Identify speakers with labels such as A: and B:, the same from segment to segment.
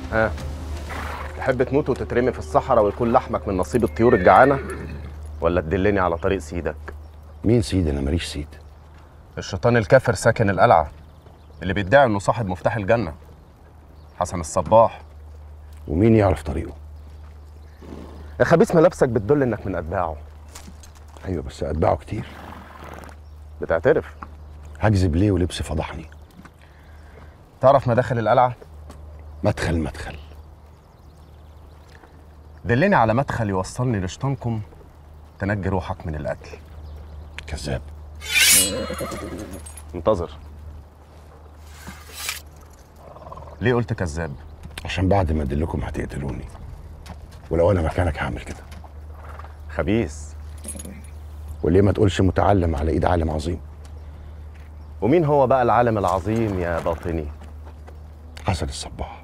A: ها تحب تموت وتترمي في الصحراء ويكون لحمك من نصيب الطيور الجعانه ولا تدلني على طريق سيدك
B: مين سيد انا ماليش سيد
A: الشيطان الكافر ساكن القلعه اللي بيدعي انه صاحب مفتاح الجنه حسن الصباح
B: ومين يعرف طريقه
A: يا خبيث ملابسك بتدل انك من اتباعه
B: ايوه بس اتباعه كتير
A: بتعترف
B: هكذب ليه ولبسي فضحني
A: تعرف مداخل القلعه
B: مدخل مدخل
A: دلني على مدخل يوصلني لشطانكم تنجي روحك من القتل
B: كذاب
A: انتظر ليه قلت كذاب
B: عشان بعد ما ادلكم هتقتلوني ولو انا مكانك هعمل كده
A: خبيث
B: وليه ما تقولش متعلم على ايد عالم عظيم
A: ومين هو بقى العالم العظيم يا باطني
B: حسن الصباح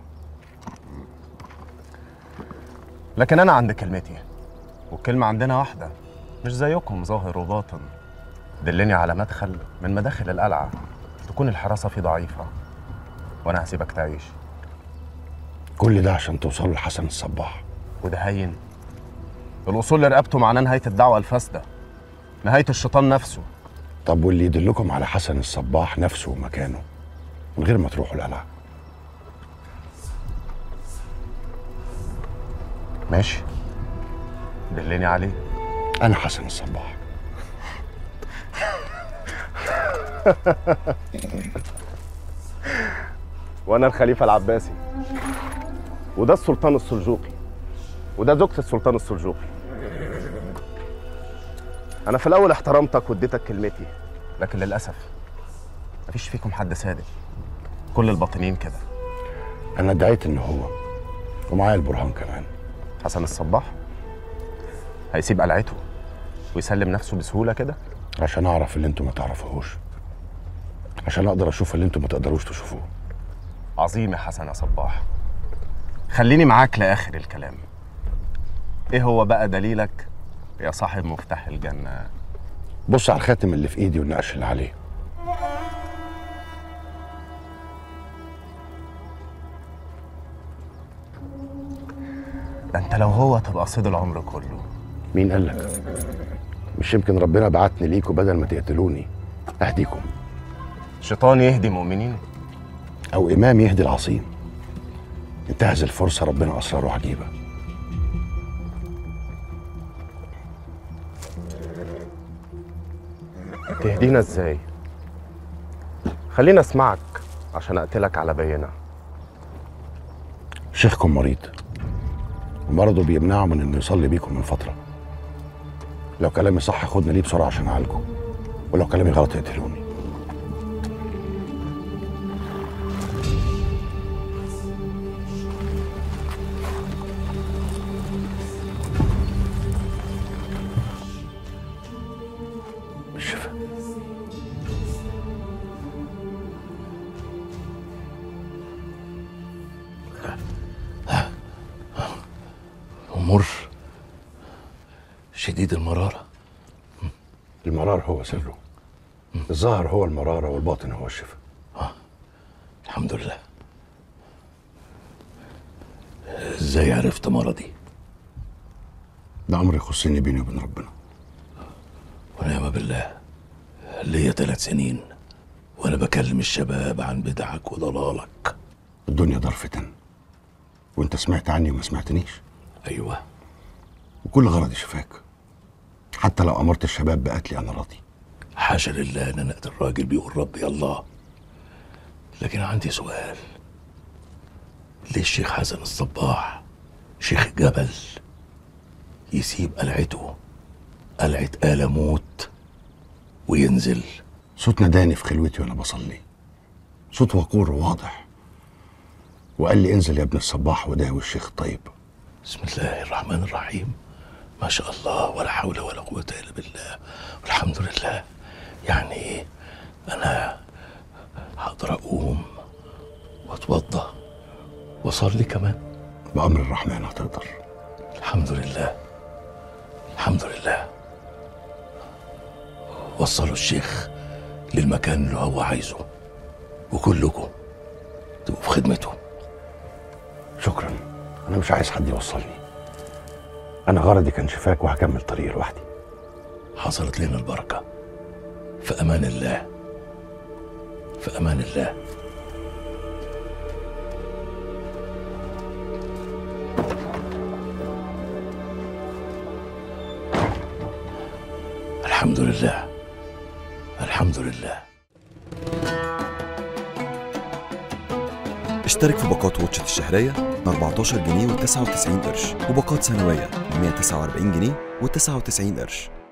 A: لكن انا عند كلمتي والكلمه عندنا واحده مش زيكم ظاهر وباطن دلني على مدخل من مداخل القلعه تكون الحراسه فيه ضعيفه وانا هسيبك تعيش
B: كل ده عشان توصل لحسن الصباح
A: وده هين الوصول لرقبته معناه نهايه الدعوه الفاسده نهايه الشيطان نفسه
B: طب واللي يدلكم على حسن الصباح نفسه ومكانه من غير ما تروحوا القلعه
A: ماشي دلني عليه
B: انا حسن الصباح
A: وانا الخليفه العباسي وده السلطان السلجوقي وده زوجة السلطان السلجوقي انا في الاول احترمتك واديتك كلمتي لكن للاسف مفيش فيكم حد صادق كل الباطنين كده
B: انا ادعيت ان هو ومعايا البرهان كمان
A: حسن الصباح هيسيب قلعته ويسلم نفسه بسهوله كده
B: عشان اعرف اللي انتوا ما تعرفوهوش عشان اقدر اشوف اللي انتوا ما تقدروش تشوفوه
A: عظيم يا حسن يا صباح خليني معاك لاخر الكلام ايه هو بقى دليلك يا صاحب مفتاح الجنه
B: بص على الخاتم اللي في ايدي والنقش اللي عليه
A: ده انت لو هو تبقى صيد العمر كله
B: مين قال لك مش يمكن ربنا بعتني ليكوا بدل ما تقتلوني اهديكم
A: شيطان يهدي مؤمنين
B: او امام يهدي العصيم انتهز الفرصه ربنا اسراره عجيبه
A: تهدينا ازاي خلينا اسمعك عشان اقتلك على بينه
B: شيخكم مريض ومرضه بيمنعه من انه يصلي بيكم من فتره لو كلامي صح خدنا ليه بسرعه عشان اعالجه ولو كلامي غلط اقتلوني بالشفاء
C: مر شديد المرارة
B: المرار هو سره الظاهر هو المراره والباطن هو الشفاء
C: الحمد لله ازاي عرفت مرضي
B: ده امر يخصني بيني وبين ربنا
C: ونعم بالله ليا ثلاث سنين وانا بكلم الشباب عن بدعك وضلالك
B: الدنيا دار فتن وانت سمعت عني وما سمعتنيش
C: ايوه
B: وكل غرضي شفاك حتى لو امرت الشباب بقتلي انا راضي
C: حاشا لله ان انا اقتل راجل بيقول ربي الله لكن عندي سؤال ليه الشيخ حسن الصباح شيخ جبل يسيب قلعته قلعة آل موت وينزل
B: صوت ناداني في خلوتي وانا بصلي صوت وقور وواضح وقال لي انزل يا ابن الصباح وداوي الشيخ الطيب
C: بسم الله الرحمن الرحيم ما شاء الله ولا حول ولا قوة إلا بالله والحمد لله يعني أنا هقدر أقوم وأتوضأ وأصلي كمان
B: بأمر الرحمن هتقدر
C: الحمد لله الحمد لله وصلوا الشيخ للمكان اللي هو عايزه وكلكم تبقوا في خدمته
B: شكرا انا مش عايز حد يوصلني انا غرضي كان شفاك وهكمل طريقي لوحدي
C: حصلت لنا البركة في أمان الله في أمان الله الحمد لله الحمد لله
D: اشترك في باقات واتشت الشهرية ب 14 جنيه و99 قرش وباقات سنوية ب 149 جنيه و99 قرش